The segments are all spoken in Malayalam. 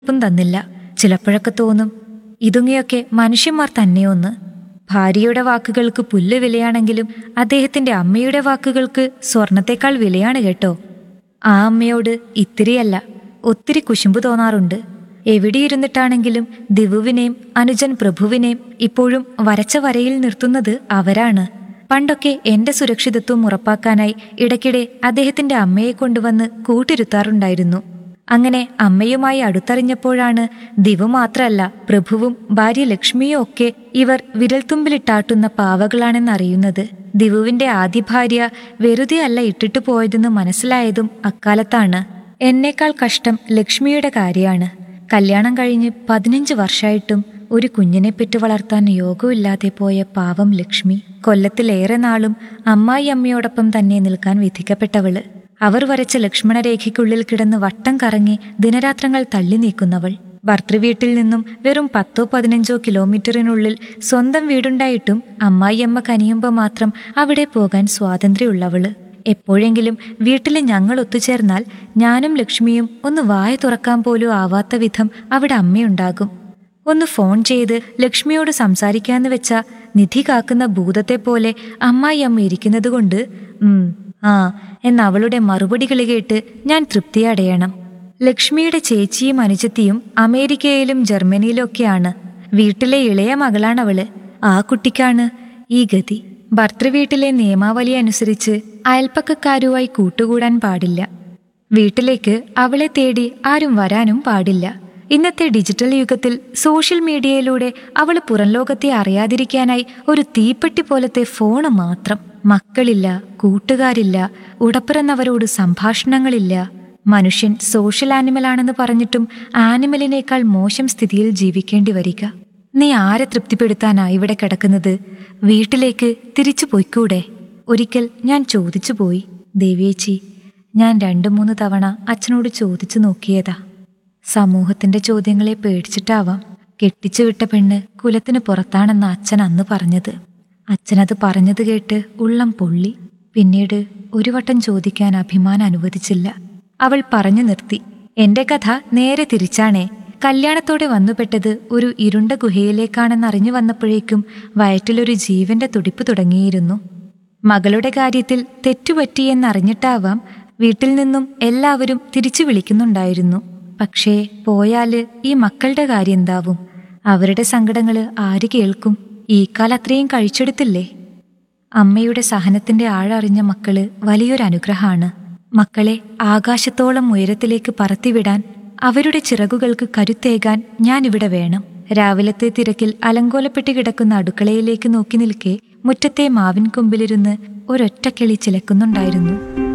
ഉപ്പും തന്നില്ല ചിലപ്പോഴൊക്കെ തോന്നും ഇതുങ്ങയൊക്കെ മനുഷ്യന്മാർ തന്നെയൊന്ന് ഭാര്യയുടെ വാക്കുകൾക്ക് പുല്ല് വിലയാണെങ്കിലും അദ്ദേഹത്തിന്റെ അമ്മയുടെ വാക്കുകൾക്ക് സ്വർണത്തേക്കാൾ വിലയാണ് കേട്ടോ ആ അമ്മയോട് ഇത്തിരിയല്ല ഒത്തിരി കുശുമ്പ് തോന്നാറുണ്ട് എവിടെയിരുന്നിട്ടാണെങ്കിലും ദിവുവിനെയും അനുജൻ പ്രഭുവിനെയും ഇപ്പോഴും വരച്ച വരയിൽ നിർത്തുന്നത് അവരാണ് പണ്ടൊക്കെ എന്റെ സുരക്ഷിതത്വം ഉറപ്പാക്കാനായി ഇടയ്ക്കിടെ അദ്ദേഹത്തിന്റെ അമ്മയെ കൊണ്ടുവന്ന് കൂട്ടിരുത്താറുണ്ടായിരുന്നു അങ്ങനെ അമ്മയുമായി അടുത്തറിഞ്ഞപ്പോഴാണ് ദിവു മാത്രല്ല പ്രഭുവും ഭാര്യ ലക്ഷ്മിയും ഒക്കെ ഇവർ വിരൽത്തുമ്പിലിട്ടാട്ടുന്ന പാവകളാണെന്നറിയുന്നത് ദിവുവിന്റെ ആദ്യ ഭാര്യ വെറുതെ അല്ല ഇട്ടിട്ടു പോയതെന്ന് മനസ്സിലായതും അക്കാലത്താണ് എന്നേക്കാൾ കഷ്ടം ലക്ഷ്മിയുടെ കാര്യമാണ് കല്യാണം കഴിഞ്ഞ് പതിനഞ്ച് വർഷമായിട്ടും ഒരു കുഞ്ഞിനെ പെറ്റു വളർത്താൻ യോഗമില്ലാതെ പോയ പാവം ലക്ഷ്മി കൊല്ലത്തിലേറെ നാളും അമ്മായി അമ്മയോടൊപ്പം തന്നെ നിൽക്കാൻ വിധിക്കപ്പെട്ടവള് അവർ വരച്ച ലക്ഷ്മണരേഖയ്ക്കുള്ളിൽ കിടന്ന് വട്ടം കറങ്ങി ദിനരാത്രങ്ങൾ തള്ളി നീക്കുന്നവൾ ഭർത്തൃവീട്ടിൽ നിന്നും വെറും പത്തോ പതിനഞ്ചോ കിലോമീറ്ററിനുള്ളിൽ സ്വന്തം വീടുണ്ടായിട്ടും അമ്മായിയമ്മ കനിയുമ്പോൾ മാത്രം അവിടെ പോകാൻ സ്വാതന്ത്ര്യമുള്ളവള് എപ്പോഴെങ്കിലും വീട്ടിൽ ഞങ്ങൾ ഒത്തുചേർന്നാൽ ഞാനും ലക്ഷ്മിയും ഒന്ന് വായ തുറക്കാൻ പോലും ആവാത്ത വിധം അവിടെ അമ്മയുണ്ടാകും ഒന്ന് ഫോൺ ചെയ്ത് ലക്ഷ്മിയോട് സംസാരിക്കാന്ന് വെച്ച നിധി കാക്കുന്ന ഭൂതത്തെ പോലെ അമ്മായി അമ്മ ഇരിക്കുന്നത് കൊണ്ട് ഉം ആ എന്ന അവളുടെ മറുപടികൾ കേട്ട് ഞാൻ തൃപ്തി അടയണം ലക്ഷ്മിയുടെ ചേച്ചിയും അനുജത്തിയും അമേരിക്കയിലും ജർമ്മനിയിലും ഒക്കെയാണ് വീട്ടിലെ ഇളയ മകളാണവള് ആ കുട്ടിക്കാണ് ഈ ഗതി ഭർത്തൃവീട്ടിലെ നിയമാവലി അനുസരിച്ച് അയൽപ്പക്കക്കാരുമായി കൂട്ടുകൂടാൻ പാടില്ല വീട്ടിലേക്ക് അവളെ തേടി ആരും വരാനും പാടില്ല ഇന്നത്തെ ഡിജിറ്റൽ യുഗത്തിൽ സോഷ്യൽ മീഡിയയിലൂടെ അവൾ പുറം ലോകത്തെ അറിയാതിരിക്കാനായി ഒരു തീപ്പെട്ടി പോലത്തെ ഫോണ് മാത്രം മക്കളില്ല കൂട്ടുകാരില്ല ഉടപ്പിറന്നവരോട് സംഭാഷണങ്ങളില്ല മനുഷ്യൻ സോഷ്യൽ ആനിമലാണെന്ന് പറഞ്ഞിട്ടും ആനിമലിനേക്കാൾ മോശം സ്ഥിതിയിൽ ജീവിക്കേണ്ടി വരിക നീ ആരെ തൃപ്തിപ്പെടുത്താനാ ഇവിടെ കിടക്കുന്നത് വീട്ടിലേക്ക് തിരിച്ചു പൊയ്ക്കൂടെ ഒരിക്കൽ ഞാൻ ചോദിച്ചു പോയി ദേവിയേച്ചി ഞാൻ രണ്ടു മൂന്ന് തവണ അച്ഛനോട് ചോദിച്ചു നോക്കിയതാ സമൂഹത്തിന്റെ ചോദ്യങ്ങളെ പേടിച്ചിട്ടാവാം കെട്ടിച്ചു വിട്ട പെണ്ണ് കുലത്തിന് പുറത്താണെന്ന് അച്ഛൻ അന്ന് പറഞ്ഞത് അച്ഛനത് പറഞ്ഞത് കേട്ട് ഉള്ളം പൊള്ളി പിന്നീട് ഒരു വട്ടം ചോദിക്കാൻ അഭിമാനം അനുവദിച്ചില്ല അവൾ പറഞ്ഞു നിർത്തി എന്റെ കഥ നേരെ തിരിച്ചാണേ കല്യാണത്തോടെ വന്നുപെട്ടത് ഒരു ഇരുണ്ട ഗുഹയിലേക്കാണെന്നറിഞ്ഞു വന്നപ്പോഴേക്കും വയറ്റിലൊരു ജീവന്റെ തുടിപ്പ് തുടങ്ങിയിരുന്നു മകളുടെ കാര്യത്തിൽ തെറ്റുപറ്റിയെന്നറിഞ്ഞിട്ടാവാം വീട്ടിൽ നിന്നും എല്ലാവരും തിരിച്ചു വിളിക്കുന്നുണ്ടായിരുന്നു പക്ഷേ പോയാല് ഈ മക്കളുടെ കാര്യം എന്താവും അവരുടെ സങ്കടങ്ങള് ആര് കേൾക്കും ഈ കാലത്രയും കഴിച്ചെടുത്തില്ലേ അമ്മയുടെ സഹനത്തിന്റെ ആഴറിഞ്ഞ മക്കള് വലിയൊരു അനുഗ്രഹമാണ് മക്കളെ ആകാശത്തോളം ഉയരത്തിലേക്ക് പറത്തിവിടാൻ അവരുടെ ചിറകുകൾക്ക് കരുത്തേകാൻ ഞാനിവിടെ വേണം രാവിലത്തെ തിരക്കിൽ അലങ്കോലപ്പെട്ട് കിടക്കുന്ന അടുക്കളയിലേക്ക് നോക്കി നിൽക്കെ മുറ്റത്തെ മാവിൻ കൊമ്പിലിരുന്ന് ഒരൊറ്റക്കിളി ചിലക്കുന്നുണ്ടായിരുന്നു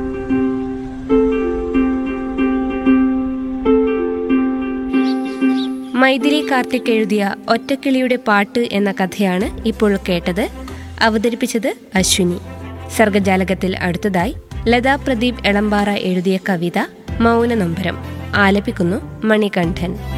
മൈഥിലി കാർത്തിക് എഴുതിയ ഒറ്റക്കിളിയുടെ പാട്ട് എന്ന കഥയാണ് ഇപ്പോൾ കേട്ടത് അവതരിപ്പിച്ചത് അശ്വിനി സർഗജാലകത്തിൽ അടുത്തതായി ലതാ പ്രദീപ് എളമ്പാറ എഴുതിയ കവിത മൗന നൊമ്പരം ആലപിക്കുന്നു മണികണ്ഠൻ